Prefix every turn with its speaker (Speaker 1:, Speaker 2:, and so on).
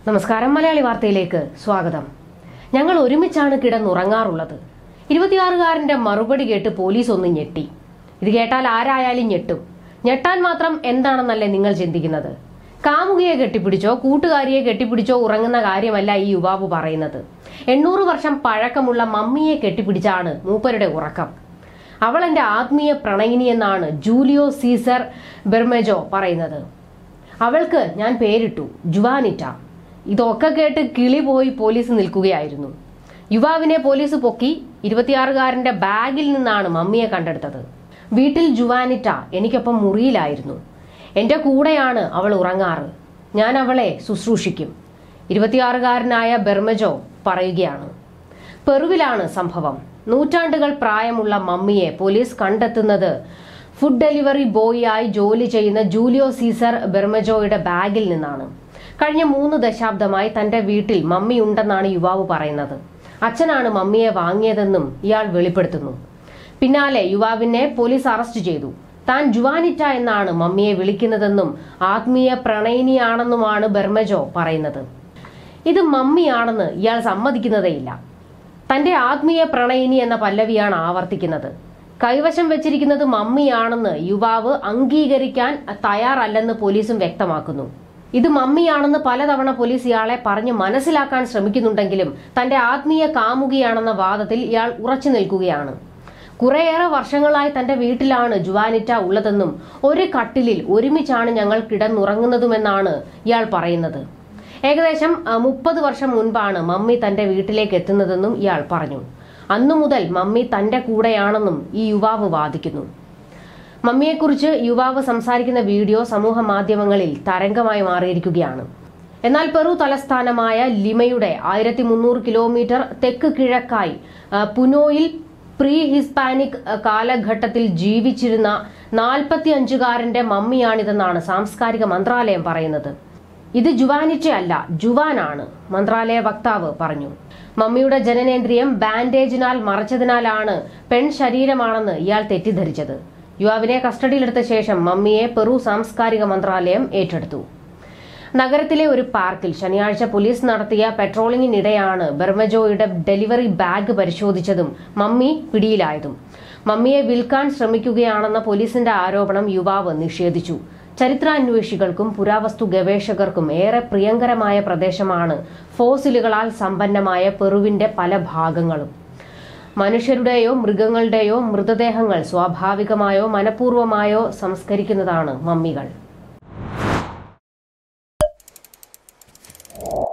Speaker 1: നമസ്കാരം മലയാളി വാർത്തയിലേക്ക് സ്വാഗതം ഞങ്ങൾ ഒരുമിച്ചാണ് കിടന്നുറങ്ങാറുള്ളത് ഇരുപത്തിയാറുകാരന്റെ മറുപടി കേട്ട് പോലീസ് ഒന്ന് ഞെട്ടി ഇത് കേട്ടാൽ ആരായാലും ഞെട്ടും ഞെട്ടാൻ മാത്രം എന്താണെന്നല്ലേ നിങ്ങൾ ചിന്തിക്കുന്നത് കാമുകിയെ കെട്ടിപ്പിടിച്ചോ കൂട്ടുകാരിയെ കെട്ടിപ്പിടിച്ചോ ഉറങ്ങുന്ന കാര്യമല്ല ഈ യുവാവ് പറയുന്നത് എണ്ണൂറ് വർഷം പഴക്കമുള്ള മമ്മിയെ കെട്ടിപ്പിടിച്ചാണ് മൂപ്പരുടെ ഉറക്കം അവൾ എന്റെ ആത്മീയ പ്രണയിനി എന്നാണ് ജൂലിയോ സീസർ ബെർമെജോ പറയുന്നത് അവൾക്ക് ഞാൻ പേരിട്ടു ജുവാനിറ്റ ഇതൊക്കെ കേട്ട് കിളി പോയി പോലീസ് നിൽക്കുകയായിരുന്നു യുവാവിനെ പോലീസ് പൊക്കി ഇരുപത്തിയാറുകാരന്റെ ബാഗിൽ നിന്നാണ് മമ്മിയെ കണ്ടെടുത്തത് വീട്ടിൽ ജുവാനിറ്റ എനിക്കൊപ്പം മുറിയിലായിരുന്നു എന്റെ കൂടെയാണ് അവൾ ഉറങ്ങാറ് ഞാൻ അവളെ ശുശ്രൂഷിക്കും ഇരുപത്തിയാറുകാരനായ ബെർമജോ പറയുകയാണ് പെറുവിലാണ് സംഭവം നൂറ്റാണ്ടുകൾ പ്രായമുള്ള മമ്മിയെ പോലീസ് കണ്ടെത്തുന്നത് ഫുഡ് ഡെലിവറി ബോയിയായി ജോലി ചെയ്യുന്ന ജൂലിയോ സീസർ ബെർമജോയുടെ ബാഗിൽ നിന്നാണ് കഴിഞ്ഞ മൂന്ന് ദശാബ്ദമായി തന്റെ വീട്ടിൽ മമ്മി ഉണ്ടെന്നാണ് യുവാവ് പറയുന്നത് അച്ഛനാണ് മമ്മിയെ വാങ്ങിയതെന്നും ഇയാൾ വെളിപ്പെടുത്തുന്നു പിന്നാലെ യുവാവിനെ പോലീസ് അറസ്റ്റ് ചെയ്തു താൻ ജുവാനിറ്റ എന്നാണ് മമ്മിയെ വിളിക്കുന്നതെന്നും ആത്മീയ പ്രണയിനിയാണെന്നുമാണ് ബെർമജോ പറയുന്നത് ഇത് മമ്മിയാണെന്ന് ഇയാൾ സമ്മതിക്കുന്നതേയില്ല തന്റെ ആത്മീയ പ്രണയിനി എന്ന പല്ലവിയാണ് ആവർത്തിക്കുന്നത് കൈവശം വെച്ചിരിക്കുന്നത് മമ്മിയാണെന്ന് യുവാവ് അംഗീകരിക്കാൻ തയ്യാറല്ലെന്ന് പോലീസും വ്യക്തമാക്കുന്നു ഇത് മമ്മിയാണെന്ന് പലതവണ പോലീസ് ഇയാളെ പറഞ്ഞ് മനസ്സിലാക്കാൻ ശ്രമിക്കുന്നുണ്ടെങ്കിലും തന്റെ ആത്മീയ കാമുകിയാണെന്ന വാദത്തിൽ ഇയാൾ ഉറച്ചു നിൽക്കുകയാണ് കുറേയേറെ വർഷങ്ങളായി തന്റെ വീട്ടിലാണ് ജുവാനിറ്റ ഉള്ളതെന്നും ഒരു കട്ടിലിൽ ഒരുമിച്ചാണ് ഞങ്ങൾ കിടന്നുറങ്ങുന്നതുമെന്നാണ് ഇയാൾ പറയുന്നത് ഏകദേശം മുപ്പത് വർഷം മുൻപാണ് മമ്മി തന്റെ വീട്ടിലേക്ക് എത്തുന്നതെന്നും ഇയാൾ പറഞ്ഞു അന്നു മുതൽ മമ്മി തന്റെ കൂടെയാണെന്നും ഈ യുവാവ് വാദിക്കുന്നു മമ്മിയെക്കുറിച്ച് യുവാവ് സംസാരിക്കുന്ന വീഡിയോ സമൂഹ മാധ്യമങ്ങളിൽ തരംഗമായി മാറിയിരിക്കുകയാണ് എന്നാൽ പെറു തലസ്ഥാനമായ ലിമയുടെ ആയിരത്തി മുന്നൂറ് കിലോമീറ്റർ തെക്ക് കിഴക്കായി ആ, പുനോയിൽ പ്രീ ഹിസ്പാനിക് ആ, കാലഘട്ടത്തിൽ ജീവിച്ചിരുന്ന നാൽപ്പത്തി അഞ്ചുകാരന്റെ മമ്മിയാണിതെന്നാണ് സാംസ്കാരിക മന്ത്രാലയം പറയുന്നത് ഇത് ജുവാനിറ്റ അല്ല ജുവാനാണ് മന്ത്രാലയ വക്താവ് പറഞ്ഞു മമ്മിയുടെ ജനനേന്ദ്രിയം ബാൻഡേജിനാൽ മറച്ചതിനാലാണ് പെൺ ശരീരമാണെന്ന് ഇയാൾ തെറ്റിദ്ധരിച്ചത് യുവാവിനെ കസ്റ്റഡിയിലെടുത്ത ശേഷം മമ്മിയെ പെറു സാംസ്കാരിക മന്ത്രാലയം ഏറ്റെടുത്തു നഗരത്തിലെ ഒരു പാർക്കിൽ ശനിയാഴ്ച പോലീസ് നടത്തിയ പെട്രോളിംഗിനിടെയാണ് ബെർമജോയുടെ ഡെലിവറി ബാഗ് പരിശോധിച്ചതും മമ്മി പിടിയിലായതും മമ്മിയെ വിൽക്കാൻ ശ്രമിക്കുകയാണെന്ന പോലീസിന്റെ ആരോപണം യുവാവ് നിഷേധിച്ചു ചരിത്രാന്വേഷികൾക്കും പുരാവസ്തു ഗവേഷകർക്കും ഏറെ പ്രിയങ്കരമായ പ്രദേശമാണ് ഫോസിലുകളാൽ സമ്പന്നമായ പെറുവിന്റെ പല ഭാഗങ്ങളും മനുഷ്യരുടെയോ മൃഗങ്ങളുടെയോ മൃതദേഹങ്ങൾ സ്വാഭാവികമായോ മനഃപൂർവമായോ സംസ്കരിക്കുന്നതാണ് മമ്മികൾ